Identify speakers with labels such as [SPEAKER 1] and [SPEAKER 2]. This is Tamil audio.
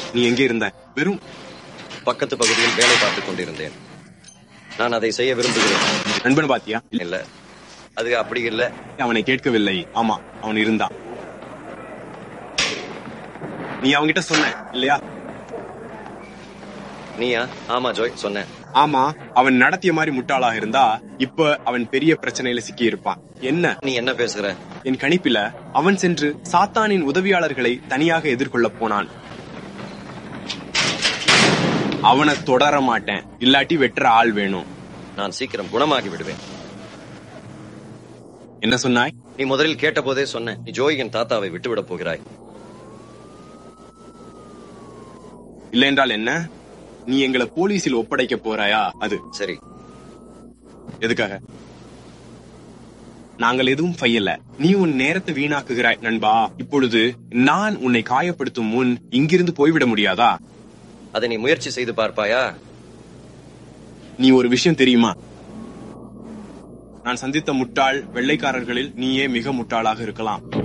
[SPEAKER 1] நீ எங்கே இருந்த வெறும்
[SPEAKER 2] பக்கத்து பகுதியில் வேலை பார்த்துக் கொண்டிருந்தேன் நான் அதை செய்ய விரும்புகிறேன்
[SPEAKER 1] நண்பன் பாத்தியா
[SPEAKER 2] இல்ல அது அப்படி இல்ல
[SPEAKER 1] அவனை கேட்கவில்லை ஆமா அவன் இருந்தான் நீ அவன்கிட்ட சொன்ன இல்லையா
[SPEAKER 2] நீயா ஆமா ஜோய் சொன்னேன்
[SPEAKER 1] ஆமா அவன் நடத்திய மாதிரி முட்டாளாக இருந்தா இப்ப அவன் பெரிய பிரச்சனையில சிக்கி இருப்பான் என்ன
[SPEAKER 2] நீ என்ன பேசுற
[SPEAKER 1] என் கணிப்பில அவன் சென்று சாத்தானின் உதவியாளர்களை தனியாக எதிர்கொள்ள போனான் அவனை தொடர மாட்டேன் இல்லாட்டி வெட்டுற ஆள் வேணும்
[SPEAKER 2] நான் சீக்கிரம் குணமாகி விடுவேன்
[SPEAKER 1] என்ன சொன்னாய்
[SPEAKER 2] நீ முதலில் கேட்டபோதே சொன்ன நீ ஜோயின் தாத்தாவை விட்டுவிடப் போகிறாய்
[SPEAKER 1] இல்லை என்றால் என்ன நீ எங்களை போலீஸில் ஒப்படைக்க போறாயா அது
[SPEAKER 2] சரி
[SPEAKER 1] எதுக்காக நாங்கள் எதுவும் செய்யல நீ உன் நேரத்தை வீணாக்குகிறாய் நண்பா இப்பொழுது நான் உன்னை காயப்படுத்தும் முன் இங்கிருந்து போய்விட முடியாதா
[SPEAKER 2] அதை நீ முயற்சி செய்து பார்ப்பாயா
[SPEAKER 1] நீ ஒரு விஷயம் தெரியுமா நான் சந்தித்த முட்டாள் வெள்ளைக்காரர்களில் நீயே மிக முட்டாளாக இருக்கலாம்